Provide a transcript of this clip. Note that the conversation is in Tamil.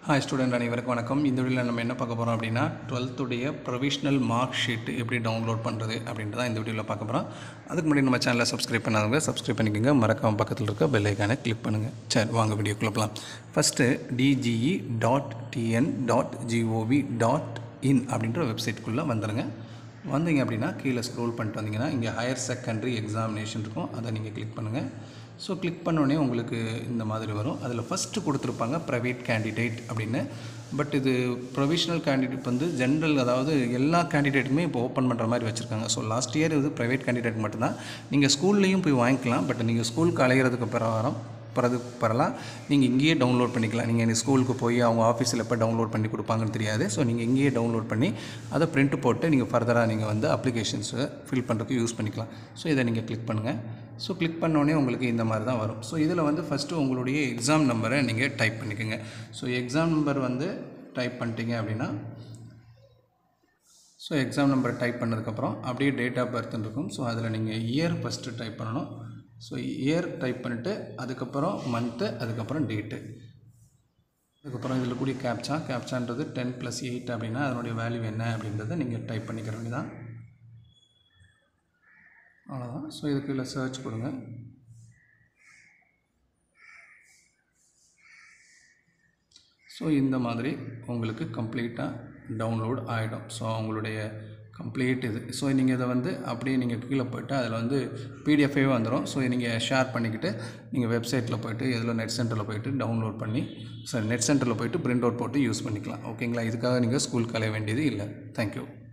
ஹாய் ஸ்டூடெண்ட் அனைவருக்கும் வணக்கம் இந்த வீடியோவில் நம்ம என்ன பார்க்க போகிறோம் அப்படின்னா டுவெல்த்துடைய ப்ரொவிஷ்னல் மார்க் ஷீட் எப்படி டவுன்லோட் பண்ணுறது அப்படின்ட்டு தான் இந்த வீடியோவில் பார்க்க போகிறோம் அதுக்கு முன்னாடி நம்ம சேனலை சப்ஸ்கிரைப் பண்ணாதவங்க சப்ஸ்கிரைப் பண்ணிக்கோங்க மறக்காம பக்கத்தில் இருக்க பெல் ஐக்கானை கிளிக் பண்ணுங்கள் சரி வாங்க வீடியோக்குள்ள போகலாம் first DGE dot TN dot GOV dot in அப்படின்ற வெப்சைட்குள்ளே வந்துடுங்க வந்தீங்க அப்படின்னா கீழே ஸ்க்ரோல் பண்ணிட்டு வந்தீங்கன்னா இங்கே ஹையர் செகண்டரி எக்ஸாமினேஷன் இருக்கும் அதை நீங்கள் கிளிக் பண்ணுங்கள் ஸோ கிளிக் பண்ணோடனே உங்களுக்கு இந்த மாதிரி வரும் அதில் ஃபஸ்ட்டு கொடுத்துருப்பாங்க ப்ரைவேட் கேண்டிடேட் அப்படின்னு பட் இது ப்ரொவிஷனல் கேண்டிடேட் வந்து ஜென்ரல் அதாவது எல்லா கேண்டிடேட்டுமே இப்போ ஓப்பன் பண்ணுற மாதிரி வச்சுருக்காங்க ஸோ லாஸ்ட் இயர் இது ப்ரைவேட் கேண்டிடேட் மட்டும்தான் நீங்கள் ஸ்கூல்லையும் போய் வாங்கிக்கலாம் பட் நீங்கள் ஸ்கூலுக்கு அலையிறதுக்கு பிரகாரம் பிறகு பரலாம் நீங்கள் இங்கேயே டவுன்லோட் பண்ணிக்கலாம் நீங்கள் இந்த ஸ்கூலுக்கு போய் அவங்க ஆஃபீஸில் எப்போ டவுன்லோட் பண்ணி கொடுப்பாங்கன்னு தெரியாது ஸோ நீங்கள் இங்கேயே டவுன்லோட் பண்ணி அதை பிரிண்ட் போட்டு நீங்கள் ஃபர்தராக நீங்கள் வந்து அப்ளிகேஷன்ஸை ஃபில் பண்ணுறதுக்கு யூஸ் பண்ணிக்கலாம் ஸோ இதை நீங்கள் கிளிக் பண்ணுங்கள் ஸோ கிளிக் பண்ணோடனே உங்களுக்கு இந்த மாதிரி தான் வரும் ஸோ இதில் வந்து ஃபஸ்ட்டு உங்களுடைய எக்ஸாம் நம்பரை நீங்கள் டைப் பண்ணிக்கோங்க ஸோ எக்ஸாம் நம்பர் வந்து டைப் பண்ணிட்டீங்க அப்படின்னா ஸோ எக்ஸாம் நம்பர் டைப் பண்ணதுக்கப்புறம் அப்படியே டேட் ஆஃப் பர்த்னு இருக்கும் ஸோ அதில் நீங்கள் இயர் ஃபஸ்ட்டு டைப் பண்ணணும் ஸோ இயர் டைப் பண்ணிவிட்டு அதுக்கப்புறம் மந்த்து அதுக்கப்புறம் டேட்டு அதுக்கப்புறம் இதில் கூடிய கேப்சா கேப்சான்றது டென் ப்ளஸ் எயிட் அப்படின்னா அதனுடைய வேல்யூ என்ன அப்படின்றத நீங்கள் டைப் பண்ணிக்கிற வேண்டியதான் அவ்வளோதான் ஸோ இதுக்கு இல்லை சர்ச் கொடுங்க ஸோ இந்த மாதிரி உங்களுக்கு கம்ப்ளீட்டாக டவுன்லோட் ஆகிடும் ஸோ உங்களுடைய கம்ப்ளீட் இது ஸோ நீங்கள் இதை வந்து அப்படியே நீங்கள் கீழே போய்ட்டு அதில் வந்து பிடிஎஃபே வந்துடும் ஸோ நீங்கள் ஷேர் பண்ணிக்கிட்டு நீங்கள் வெப்சைட்டில் போய்ட்டு எதில் நெட் சென்டரில் போய்ட்டு டவுன்லோட் பண்ணி சாரி நெட் சென்டரில் போய்ட்டு பிரிண்ட் அவுட் போட்டு யூஸ் பண்ணிக்கலாம் ஓகேங்களா இதுக்காக நீங்கள் ஸ்கூலுக்கு அலைய வேண்டியது இல்லை தேங்க்யூ